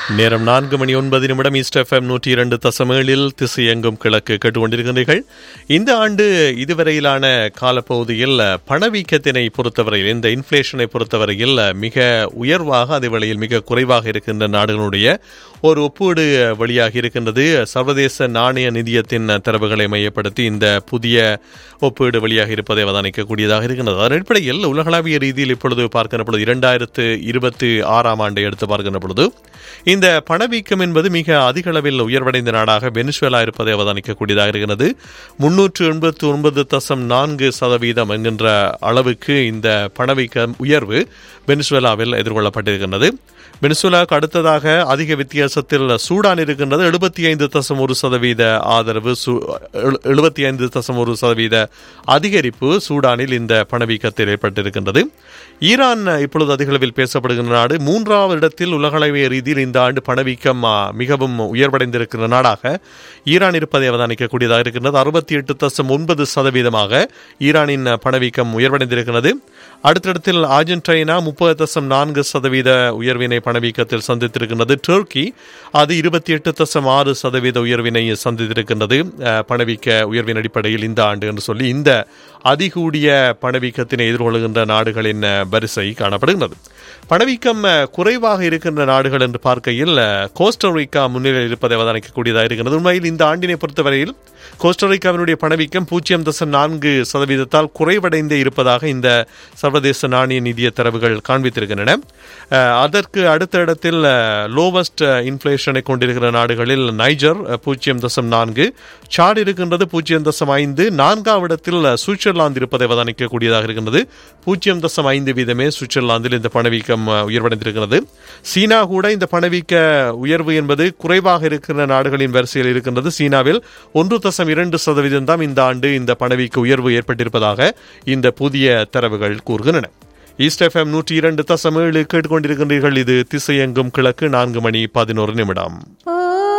நேரம் நான்கு மணி ஒன்பது நிமிடம் ஈஸ்ட் எஃப்எம் நூற்றி இரண்டு தசமேழில் திசையெங்கும் கிழக்கு கேட்டுக்கொண்டிருக்கின்றீர்கள் இந்த ஆண்டு இதுவரையிலான காலப்பகுதியில் பணவீக்கத்தினை பொறுத்தவரையில் இந்த இன்ஃப்ளேஷனை பொறுத்தவரையில் மிக உயர்வாக அதே வேளையில் மிக குறைவாக இருக்கின்ற நாடுகளுடைய ஒரு ஒப்பீடு வெளியாகி இருக்கின்றது சர்வதேச நாணய நிதியத்தின் தரவுகளை மையப்படுத்தி இந்த புதிய ஒப்பீடு வெளியாக இருப்பதை அவதானிக்கக்கூடியதாக இருக்கின்றது அதன் அடிப்படையில் உலகளாவிய ரீதியில் இப்பொழுது பார்க்கின்ற பொழுது இரண்டாயிரத்து இருபத்தி ஆறாம் ஆண்டை எடுத்து பார்க்கின்ற பொழுது இந்த பணவீக்கம் என்பது மிக அதிக அளவில் உயர்வடைந்த நாடாக வெனிசுவேலா இருப்பதை அவதானிக்கக்கூடியதாக இருக்கிறது முன்னூற்று எண்பத்தி ஒன்பது தசம் நான்கு சதவீதம் என்கின்ற அளவுக்கு இந்த பணவீக்க உயர்வு வெனிசுவேலாவில் எதிர்கொள்ளப்பட்டிருக்கின்றது வெனிசுவேலாவுக்கு அடுத்ததாக அதிக வித்தியாசத்தில் சூடான் இருக்கின்றது எழுபத்தி ஐந்து தசம் ஒரு சதவீத ஆதரவு எழுபத்தி ஐந்து தசம் ஒரு சதவீத அதிகரிப்பு சூடானில் இந்த பணவீக்கத்தில் ஏற்பட்டிருக்கின்றது ஈரான் இப்பொழுது அதிக அளவில் பேசப்படுகின்ற நாடு மூன்றாவது இடத்தில் உலகளவிய ரீதியில் இந்த ஆண்டு பணவீக்கம் மிகவும் உயர்வடைந்திருக்கிற நாடாக ஈரான் இருப்பதை அவதானிக்கக்கூடியதாக இருக்கின்றது அறுபத்தி எட்டு தசம் ஒன்பது சதவீதமாக ஈரானின் பணவீக்கம் உயர்வடைந்திருக்கிறது அடுத்தடத்தில் அர்ஜென்டினா முப்பது தசம் நான்கு சதவீத உயர்வினை பணவீக்கத்தில் சந்தித்திருக்கின்றது டர்க்கி அது இருபத்தி எட்டு தசம் ஆறு சதவீத உயர்வினை சந்தித்திருக்கின்றது பணவீக்க உயர்வின் அடிப்படையில் இந்த ஆண்டு என்று சொல்லி இந்த அதிகூடிய பணவீக்கத்தினை எதிர்கொள்கின்ற நாடுகளின் வரிசை காணப்படுகின்றது பணவீக்கம் குறைவாக இருக்கின்ற நாடுகள் என்று பார்க்கையில் கோஸ்டரிக்கா முன்னிலையில் இருப்பதை அவதானிக்கக்கூடியதாக இருக்கிறது உண்மையில் இந்த ஆண்டினை பொறுத்தவரையில் கோஸ்டரிக்காவினுடைய பணவீக்கம் பூஜ்ஜியம் தசம் நான்கு சதவீதத்தால் குறைவடைந்தே இருப்பதாக இந்த சர்வதேச நாணய நிதிய தரவுகள் காண்பித்திருக்கின்றன அதற்கு அடுத்த இடத்தில் லோவஸ்ட் இன்ஃபிளேஷனை கொண்டிருக்கிற நாடுகளில் நைஜர் பூஜ்ஜியம் தசம் நான்கு சாட் இருக்கின்றது பூஜ்ஜியம் தசம் ஐந்து நான்காவது இடத்தில் சுவிட்சர்லாந்து இருப்பதை அவதானிக்கக்கூடியதாக இருக்கின்றது பூஜ்ஜியம் தசம் ஐந்து வீதமே சுவிட்சர்லாந்தில் இந்த பணவீக்கம் உயர்வடைந்திருக்கிறது சீனா கூட இந்த பணவீக்க உயர்வு என்பது குறைவாக இருக்கிற நாடுகளின் வரிசையில் இருக்கின்றது சீனாவில் ஒன்று தசம் இரண்டு சதவீதம் தான் இந்த ஆண்டு இந்த பணவீக்க உயர்வு ஏற்பட்டிருப்பதாக இந்த புதிய தரவுகள் கூறுகின்றன ஈஸ்ட் எஃப்எம் நூற்றி இரண்டு தசம் ஏழு கேட்டுக்கொண்டிருக்கின்றீர்கள் இது திசையெங்கும் கிழக்கு நான்கு மணி பதினோரு நிமிடம்